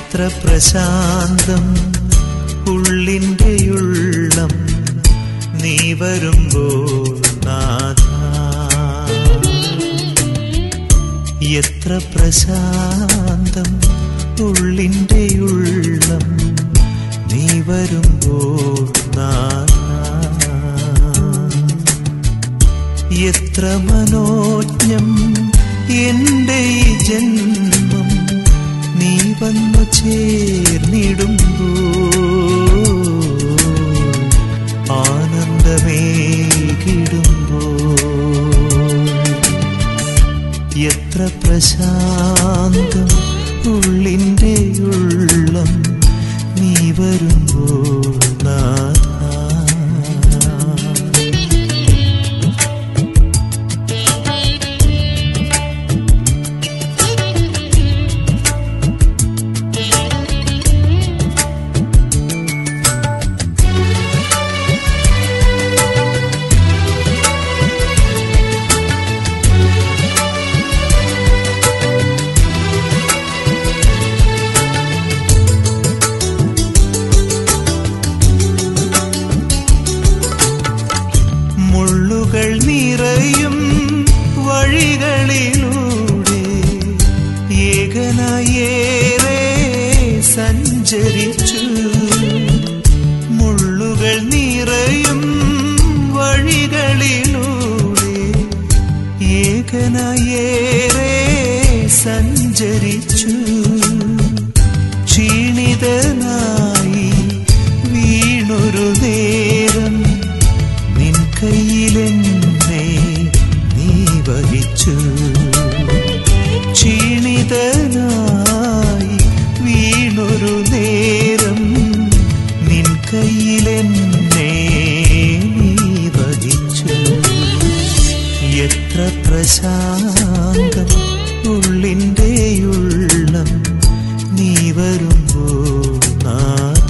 എത്ര പ്രശാന്തം ഉള്ളിൻ്റെ ഉള്ളം നീ വരുമ്പോൾ നാഥ എത്ര പ്രശാന്തം ഉള്ളിൻ്റെ ഉള്ളം നീ വരുമ്പോൾ നാഥ എത്ര മനോജ്ഞം എൻ്റെ ഈ ജന്മം നീ വന്നു ചേർന്നിടുമ്പോ ആനന്ദമേകിടുമ്പോ എത്ര പ്രശാന്തം ഉള്ളിൻ്റെ ഉള്ളം നീ വരുമ്പോൾ നാഥ മുള്ളുകൾ നിറയും വഴികളിലൂടെ ഏകനായേറെ സഞ്ചരിച്ചു മുള്ളുകൾ നിറയും വഴികളിലൂടെ ഏകനായേറെ സഞ്ചരിച്ചു ക്ഷീണിതനായി വീണൊരു നേരം നിൻ കയ്യിലെന്നെ നീ വഹിച്ചു ക്ഷീണിതനായി വീണൊരു നേരം നിൻ കയ്യിലെന്നെ നീ വഹിച്ചു എത്ര പ്രശാന്തം ഉള്ളിൻ്റെ ഉള്ളം നീ വരുമ്പോൾ നാഥ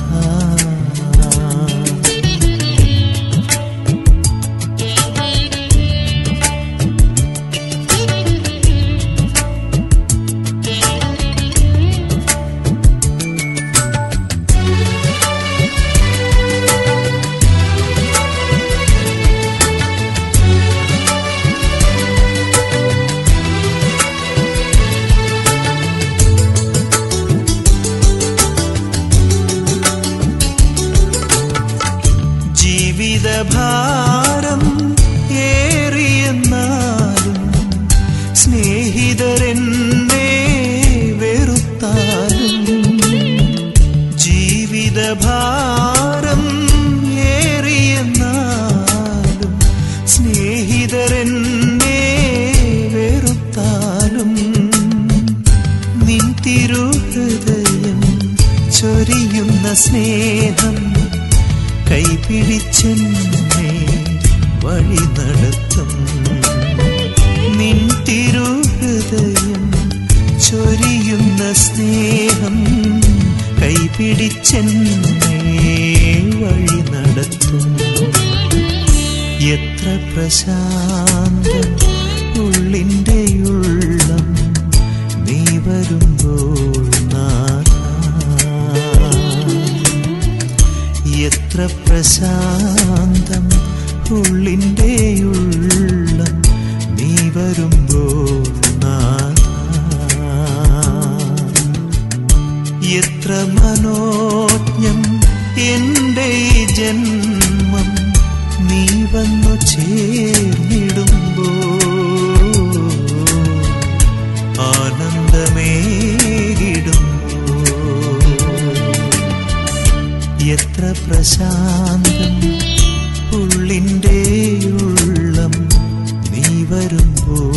ജീവിതഭാരം ഏറിയെന്നാലും സ്നേഹിതരെന്നെ വെറുത്താലും ജീവിതഭാരം ഏറിയെന്നാലും സ്നേഹിതരെന്നെ വെറുത്താലും നിൻ തിരുഹൃദയം ചൊരിയുന്ന സ്നേഹം കൈപിടിച്ചെന്നെ വഴി നടത്തും നിൻ തിരുഹൃദയം ചൊരിയുന്ന സ്നേഹം കൈപിടിച്ചെന്നെ വഴി നടത്തും എത്ര പ്രശാന്തം ഉള്ളിൻ്റെ ഉള്ളം നീ വരുമ്പോൾ നാഥ എത്ര പ്രശാന്തം ഉള്ളിൻ്റെ ഉള്ളം നീ വരുമ്പോൾ നാഥ എത്ര മനോജ്ഞം എൻ്റെ ഈ ജന്മം നീ വന്നു ചേർന്നിടുമ്പോ ആനന്ദമേകിടുമ്പോ എത്ര പ്രശാന്തം ഉള്ളിൻ്റെ ഉള്ളം നീ വരുമ്പോൾ